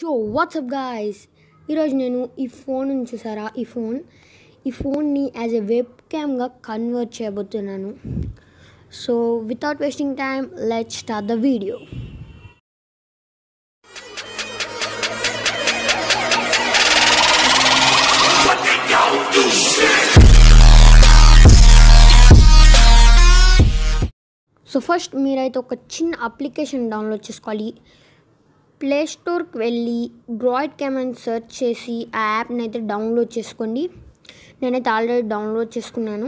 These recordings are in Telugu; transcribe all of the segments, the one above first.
సో వాట్సప్ గాయస్ ఈరోజు నేను ఈ ఫోన్ చూసారా ఈ ఫోన్ ఈ ఫోన్ని యాజ్ ఎ వెబ్ క్యామ్గా కన్వర్ట్ చేయబోతున్నాను so without wasting time let start the video so first మీరైతే ఒక చిన్న అప్లికేషన్ డౌన్లోడ్ చేసుకోవాలి ప్లే స్టోర్కి వెళ్ళి డ్రాయిడ్ క్యామ్ అని సెర్చ్ చేసి ఆ యాప్ని అయితే డౌన్లోడ్ చేసుకోండి నేనైతే ఆల్రెడీ డౌన్లోడ్ చేసుకున్నాను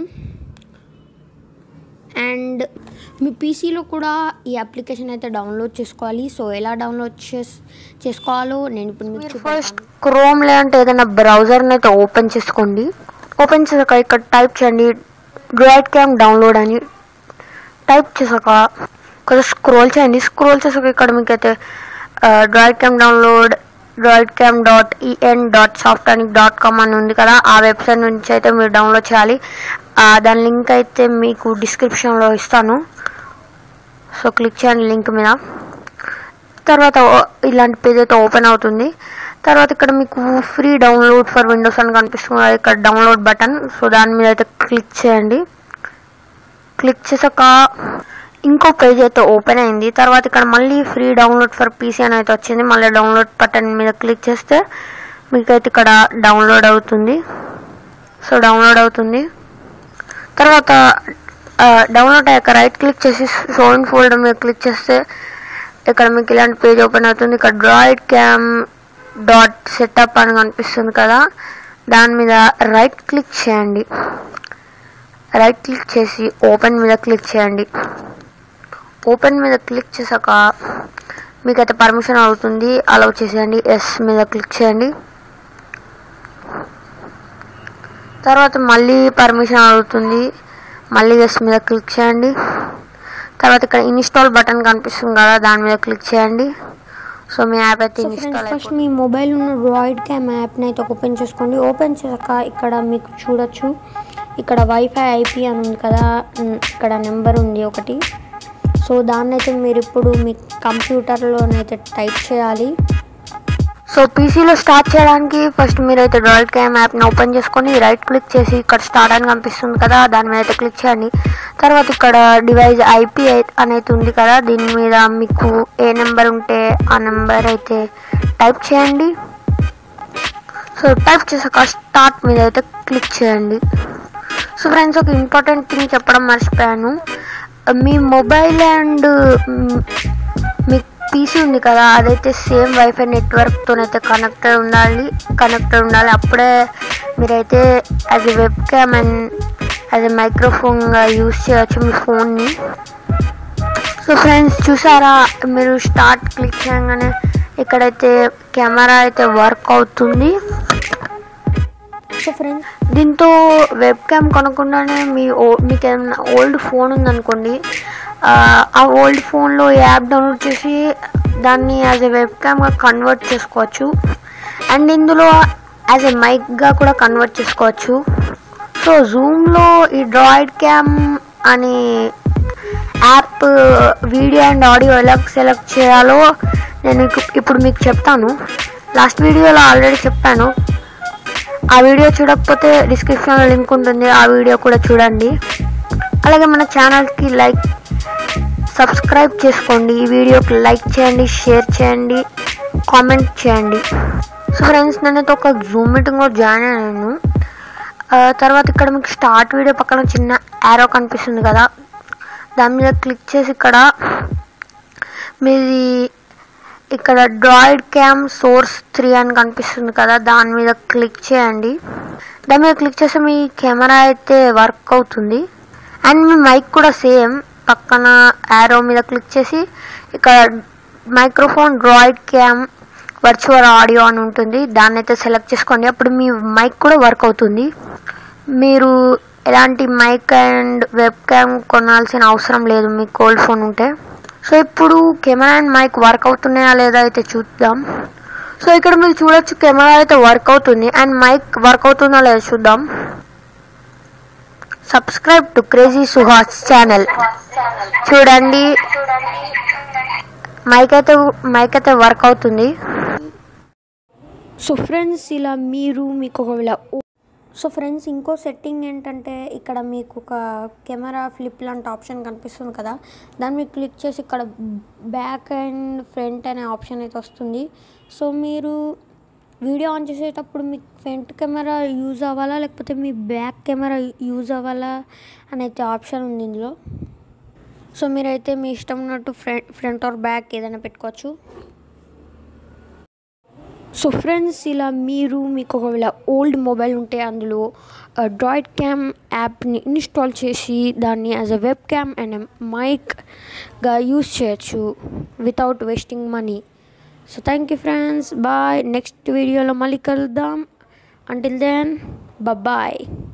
అండ్ మీ పీసీలో కూడా ఈ అప్లికేషన్ అయితే డౌన్లోడ్ చేసుకోవాలి సో ఎలా డౌన్లోడ్ చేస్ చేసుకోవాలో నేను ఇప్పుడు మీకు ఫస్ట్ క్రోమ్ లేదంటే ఏదైనా బ్రౌజర్ని అయితే ఓపెన్ చేసుకోండి ఓపెన్ చేసాక ఇక్కడ టైప్ చేయండి డ్రాయిడ్ క్యామ్ డౌన్లోడ్ అని టైప్ చేసాక కొంచెం స్క్రోల్ చేయండి స్క్రోల్ చేసాక ఇక్కడ మీకు అయితే DroidCam download DroidCam dot E N dot software dot com అని ఉంది కదా ఆ వెబ్సైట్ నుంచి అయితే మీరు డౌన్లోడ్ చేయాలి ఆ, దాని లింక్ అయితే మీకు డిస్క్రిప్షన్లో ఇస్తాను సో క్లిక్ చేయండి లింక్ మీద తర్వాత ఓ- ఇలాంటి పేజ్ అయితే ఓపెన్ అవుతుంది తర్వాత ఇక్కడ మీకు ఫ్రీ డౌన్లోడ్ ఫర్ విండోస్ అని కనిపిస్తుంది కదా, ఇక్కడ డౌన్లోడ్ బటన్ సో దాని మీద అయితే క్లిక్ చేయండి క్లిక్ చేసాక ఇంకో పేజ్ అయితే ఓపెన్ అయింది తర్వాత ఇక్కడ మళ్ళీ ఫ్రీ డౌన్లోడ్ ఫర్ పీసీ అని అయితే వచ్చింది మళ్ళీ డౌన్లోడ్ బటన్ మీద క్లిక్ చేస్తే మీకైతే ఇక్కడ డౌన్లోడ్ అవుతుంది సో డౌన్లోడ్ అవుతుంది తర్వాత డౌన్లోడ్ అయ్యాక రైట్ క్లిక్ చేసి షోన్ ఫోల్డర్ మీద క్లిక్ చేస్తే ఇక్కడ మీకు ఇలాంటి పేజ్ ఓపెన్ అవుతుంది ఇక్కడ డ్రాయిడ్ క్యామ్ డాట్ సెటప్ అని కనిపిస్తుంది కదా దాని మీద రైట్ క్లిక్ చేయండి రైట్ క్లిక్ చేసి ఓపెన్ మీద క్లిక్ చేయండి ఓపెన్ మీద క్లిక్ చేశాక మీకైతే పర్మిషన్ అవుతుంది అలౌ చేసేయండి ఎస్ మీద క్లిక్ చేయండి తర్వాత మళ్ళీ పర్మిషన్ అవుతుంది మళ్ళీ ఎస్ మీద క్లిక్ చేయండి తర్వాత ఇక్కడ ఇన్స్టాల్ బటన్ కనిపిస్తుంది కదా దాని మీద క్లిక్ చేయండి సో మీ యాప్ అయితే ఇన్స్టాల్ ఫస్ట్ మీ మొబైల్ ఉన్న డ్రాయిడ్ క్యామ్ యాప్ని అయితే ఓపెన్ చేసుకోండి ఓపెన్ చేశాక ఇక్కడ మీకు చూడొచ్చు ఇక్కడ వైఫై ఐపీ అని ఉంది కదా ఉమ్, ఇక్కడ నెంబర్ ఉంది ఒకటి సో దాన్ని అయితే మీరు ఇప్పుడు మీ కంప్యూటర్లోనైతే టైప్ చేయాలి సో పీసీలో స్టార్ట్ చేయడానికి ఫస్ట్ మీరైతే డ్రాయిడ్ క్యామ్ యాప్ని ఓపెన్ చేసుకొని రైట్ క్లిక్ చేసి ఇక్కడ స్టార్ట్ అని కనిపిస్తుంది కదా దాని మీద అయితే క్లిక్ చేయండి తర్వాత ఇక్కడ డివైస్ ఐపీ అనేది ఉంది కదా దీని మీద మీకు ఏ నెంబర్ ఉంటే ఆ నెంబర్ అయితే టైప్ చేయండి సో టైప్ చేసాక స్టార్ట్ మీద అయితే క్లిక్ చేయండి సో ఫ్రెండ్స్ ఒక ఇంపార్టెంట్ థింగ్ చెప్పడం మర్చిపోయాను మీ మొబైల్ అండ్ మీ పీసీ ఉంది కదా అదైతే సేమ్ వైఫై నెట్వర్క్తోనైతే కనెక్టెడ్ ఉండాలి కనెక్టెడ్ ఉండాలి అప్పుడే మీరైతే as a webcam and as a మైక్రోఫోన్గా యూస్ చేయొచ్చు మీ ఫోన్ని సో ఫ్రెండ్స్ చూసారా మీరు స్టార్ట్ క్లిక్ చేయగానే ఇక్కడైతే కెమెరా అయితే వర్క్ అవుతుంది సో ఫ్రెండ్స్ దీంతో వెబ్ క్యామ్ కొనకుండానే మీ ఓ మీకు ఏమైనా ఓల్డ్ ఫోన్ ఉందనుకోండి ఆ, ఆ ఓల్డ్ ఫోన్లో యాప్ డౌన్లోడ్ చేసి దాన్ని యాజ్ ఎ వెబ్ క్యామ్గా కన్వర్ట్ చేసుకోవచ్చు అండ్ ఇందులో యాజ్ ఎ మైక్గా కూడా కన్వర్ట్ చేసుకోవచ్చు సో జూమ్లో ఈ డ్రాయిడ్ క్యామ్ అని యాప్ వీడియో అండ్ ఆడియో ఎలా సెలెక్ట్ చేయాలో నేను ఇక- ఇప్పుడు మీకు చెప్తాను లాస్ట్ వీడియోలో ఆల్రెడీ చెప్పాను ఆ వీడియో చూడకపోతే డిస్క్రిప్షన్లో లింక్ ఉంటుంది ఆ వీడియో కూడా చూడండి అలాగే మన ఛానల్కి లైక్ సబ్స్క్రైబ్ చేసుకోండి ఈ వీడియోకి లైక్ చేయండి షేర్ చేయండి కామెంట్ చేయండి సో ఫ్రెండ్స్ నేనైతే ఒక జూమ్ మీటింగ్లో జాయిన్ అయ్యాను ఆ, తర్వాత ఇక్కడ మీకు స్టార్ట్ వీడియో పక్కన చిన్న యారో కనిపిస్తుంది కదా దాని మీద క్లిక్ చేసి ఇక్కడ మీది ఇక్కడ డ్రాయిడ్ క్యామ్ సోర్స్ త్రీ అని కనిపిస్తుంది కదా దాని మీద క్లిక్ చేయండి దాని మీద క్లిక్ చేస్తే మీ కెమెరా అయితే వర్క్ అవుతుంది అండ్ మీ మైక్ కూడా సేమ్ పక్కన యారో మీద క్లిక్ చేసి ఇక్కడ microphone DroidCam virtual audio అని ఉంటుంది దాన్ని అయితే సెలెక్ట్ చేసుకోండి అప్పుడు మీ మైక్ కూడా వర్క్ అవుతుంది మీరు ఎలాంటి మైక్ అండ్ వెబ్ క్యామ్ కొనాల్సిన అవసరం లేదు మీకు కోల్డ్ ఫోన్ ఉంటే సో ఇప్పుడు కెమెరా అండ్ మైక్ వర్క్ అవుతున్నాయా లేదా అయితే చూద్దాం సో ఇక్కడ మీరు చూడొచ్చు కెమెరా అయితే వర్క్ అవుతుంది అండ్ మైక్ వర్క్ అవుతుందా లేదా చూద్దాం subscribe to Crazy Suhas channel చూడండి మైక్ అయితే మైక్ అయితే వర్క్ అవుతుంది సో ఫ్రెండ్స్ ఇలా మీరు మీకు ఒకవేళ సో ఫ్రెండ్స్ ఇంకో సెట్టింగ్ ఏంటంటే ఇక్కడ మీకు ఒక కెమెరా ఫ్లిప్ లాంటి ఆప్షన్ కనిపిస్తుంది కదా దాన్ని మీరు క్లిక్ చేసి ఇక్కడ బ్యాక్ అండ్ ఫ్రంట్ అనే ఆప్షన్ అయితే వస్తుంది సో మీరు వీడియో ఆన్ చేసేటప్పుడు మీ ఫ్రంట్ కెమెరా యూజ్ అవ్వాలా లేకపోతే మీ బ్యాక్ కెమెరా యూజ్ అవ్వాలా అనేది ఆప్షన్ ఉంది ఇందులో సో మీరైతే మీ ఇష్టం ఉన్నట్టు ఫ్రంట్ ఫ్రంట్ ఆర్ బ్యాక్ ఏదైనా పెట్టుకోవచ్చు సో ఫ్రెండ్స్ ఇలా మీరు మీకు ఒకవేళ ఓల్డ్ మొబైల్ ఉంటే అందులో డ్రాయిడ్ క్యామ్ యాప్ని ఇన్స్టాల్ చేసి దాన్ని as a webcam and మైక్గా యూస్ చేయొచ్చు without wasting money so thank you friends bye next వీడియోలో మళ్ళీ కలుద్దాం అంటిల్ దెన్ బాయ్